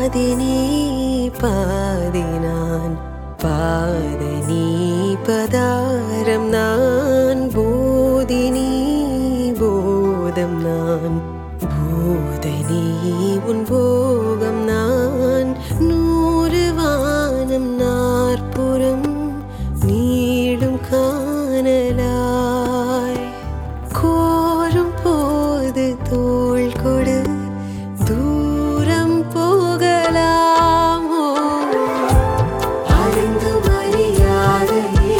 பாதி நீ பாதி நான் பாத நீ பதாரம் நான் போதி நீ போதம் நான் போதை நீ உன் போகம் நான் நூறு வானம் நாற்புறம் நீடும் காணலாய் கோரும் போது தோள் கொடு தூரம் போகலாமோ அறிந்து அறியாத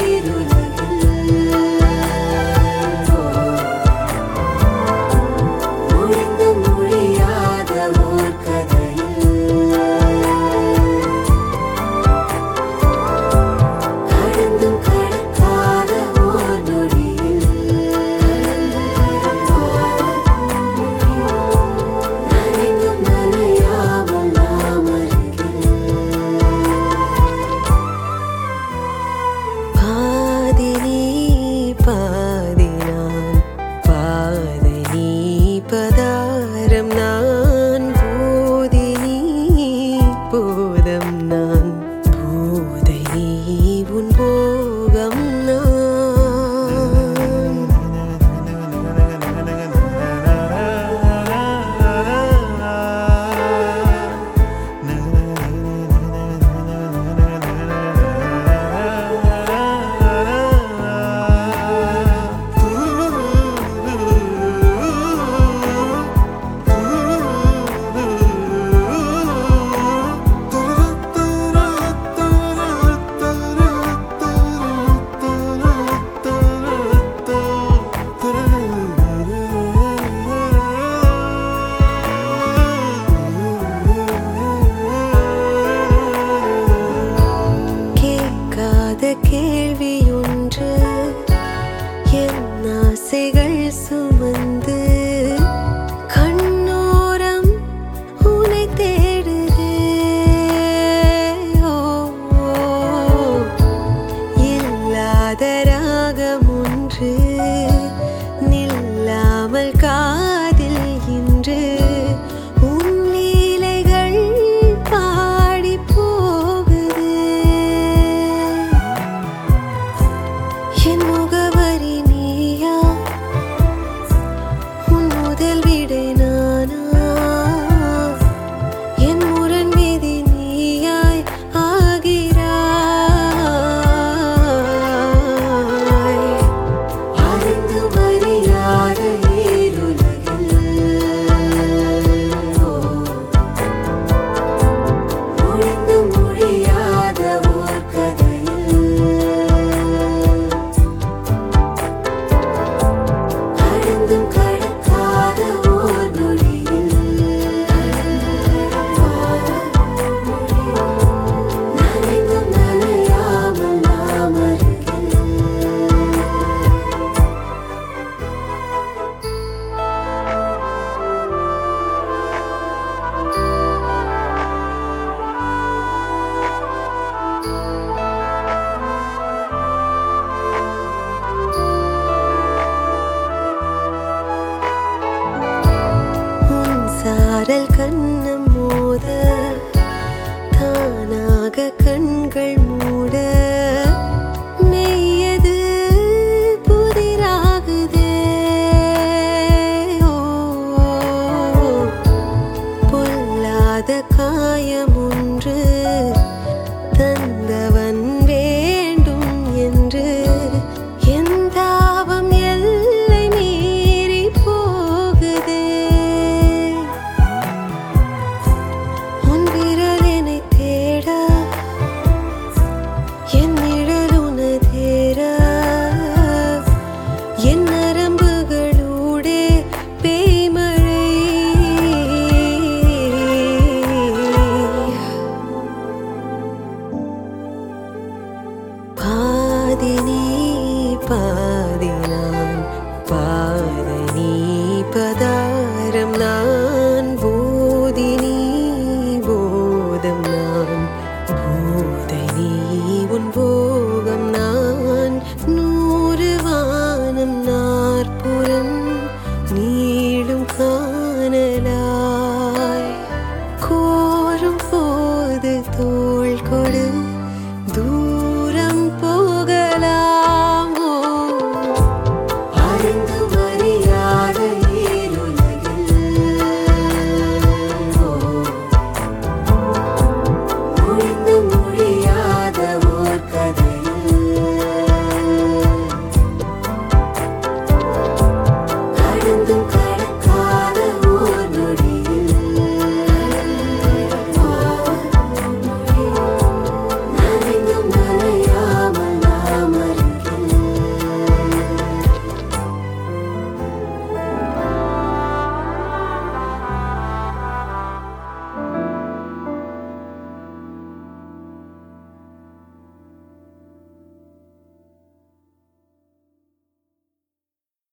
முடிந்து முடியாத ஓர் கதையில் கடந்தும் கடக்காத ஓர் நொடியில் நனைந்தும் நனையாமல் நாம் அருகில் பாதி நீ பாதி நான் பாத நீ பதாரம் நான் போதி நீ போதம் நான் போதை நீ உன் போகம் நான் கேட்காத கேள்வி ஒன்று என் ஆசைகள் சுமந்து கண்ணோரம் உனை தேடுதே ஓ, இல்லாத ராகம் ஒன்று நில்லாமல் காதில் இன்று உன் லீலைகள் பாடி போகுது என் முகவரி நீயா உன் முதல் விடை நானா என் முரண் விதி நீயாய் ஆகிறாய் அறிந்து அறியாத முடிந்து முடியாத ஓர் கதையில் கடந்தும் கடக்காத ஓர் நொடியில் நனைந்தும் நனையாமல் நாம் அருகில் உன் சாரல் கண்ணம் மோத தானாக கண்கள் மூட